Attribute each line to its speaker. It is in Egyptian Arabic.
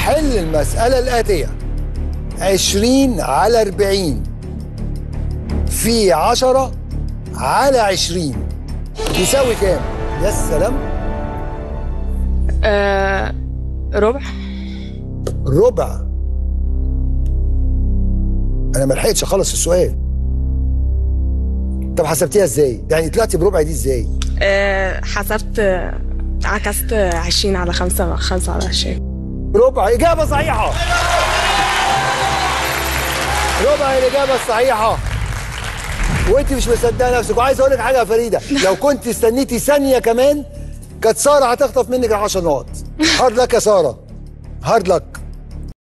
Speaker 1: حل المسألة الآتية 20 على 40 في 10 على 20 يساوي كام؟ يا سلام
Speaker 2: آه ربع
Speaker 1: ربع انا ما لحقتش اخلص السؤال طب حسبتيها ازاي؟ يعني طلعتي بربع دي ازاي؟
Speaker 2: آه حسبت آه، عكست 20 على 5 5 على 20
Speaker 1: ربع إجابة صحيحة ربع الإجابة الصحيحة وأنت مش مصدقة نفسك وعايز أقول لك حاجة يا فريدة لو كنت استنيتي ثانية كمان كانت سارة هتخطف منك ال 10 نقط هارد لك يا سارة هارد لك